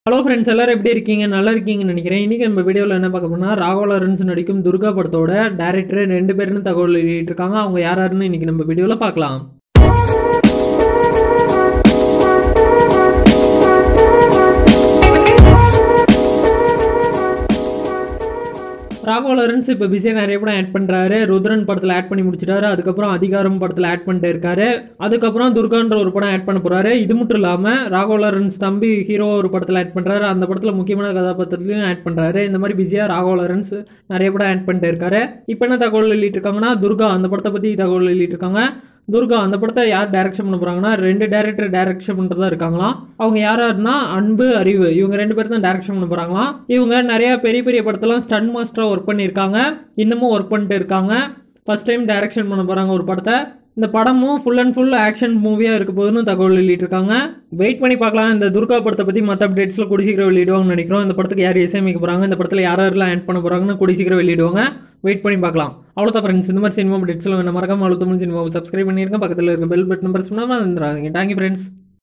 hello friends எல்லாரும் எப்படி இருக்கீங்க நல்லா இருக்கீங்கன்னு நினைக்கிறேன் இன்னைக்கு நம்ம வீடியோவில் என்ன பார்க்க போனா ராகவ் லாரன்ஸ் நடிக்கும் துர்கா படத்தோட டேரக்டர் ரெண்டு பேருன்னு தகவல் வெளியிட்டு இருக்காங்க அவங்க யார் யாருன்னு இன்னைக்கு நம்ம வீடியோவில் பார்க்கலாம் ராகவ் லாரன்ஸ் இப்போ பிஸியாக நிறைய படம் ஆட் பண்ணுறாரு ருத்ரன் படத்தில் ஆட் பண்ணி முடிச்சிட்டாரு அதுக்கப்புறம் அதிகாரம் படத்தில் ஆட் பண்ணிட்டு இருக்காரு அதுக்கப்புறம் துர்கான்ற ஒரு படம் ஆட் பண்ண போறாரு இது மட்டும் இல்லாமல் ராகவ் லாரன்ஸ் தம்பி ஹீரோ ஒரு படத்தில் ஆட் பண்ணுறாரு அந்த படத்தில் முக்கியமான கதாபாத்திரத்துலையும் ஆட் பண்ணுறாரு இந்த மாதிரி பிஸியாக ராகவ் லாரன்ஸ் நிறைய படம் ஆட் பண்ணிட்டு இருக்காரு இப்போ என்ன தகவல் வெளியிட்டு இருக்காங்கன்னா துர்கா அந்த படத்தை பற்றி தகவல் வெளியிட்டு இருக்காங்க துர்கா அந்த படத்தை யார் டைரக்ஷன் பண்ண போறாங்கன்னா ரெண்டு டேரக்டர் டைரக்ஷன் பண்ணுறதா இருக்காங்களாம் அவங்க யார் யாருன்னா அன்பு அறிவு இவங்க ரெண்டு பேரும் தான் டைரக்ஷன் பண்ண போறாங்களாம் இவங்க நிறைய பெரிய பெரிய படத்தெல்லாம் ஸ்டன் மாஸ்டராக ஒர்க் பண்ணியிருக்காங்க இன்னமும் ஒர்க் பண்ணிட்டு இருக்காங்க ஃபர்ஸ்ட் டைம் டைரக்ஷன் பண்ண போறாங்க ஒரு படத்தை இந்த படமும் ஃபுல் அண்ட் ஃபுல் ஆக்ஷன் மூவியாக இருக்க போதுன்னு தகவல் வெளியிட்டிருக்காங்க வெயிட் பண்ணி பார்க்கலாம் இந்த துர்கா படத்தை பற்றி மற்ற அப்டேட்ஸில் கூடி சீக்கிரம் வெளியிடுவாங்கன்னு நினைக்கிறோம் இந்த படத்துக்கு யார் இசையமைக்க போகிறாங்க இந்த படத்தில் யார் யாரெல்லாம் ஆட் பண்ண போகிறாங்கன்னு கூடி சீக்கிரம் வெளியிடுவாங்க வெயிட் பண்ணி பார்க்கலாம் அவ்வளோதான் ஃப்ரெண்ட்ஸ் இந்த மாதிரி சினிமா அப்டேட்ஸில் வேணும் மறக்காம அவ்வளோ தமிழ் சினிமாவை சப்ஸ்கிரைப் பண்ணியிருக்கேன் பக்கத்தில் இருக்க பெல் பட்டன் நம்பர்ஸ் பண்ணாமல் வந்துடுறாங்க தேங்க்யூ ஃப்ரெண்ட்ஸ்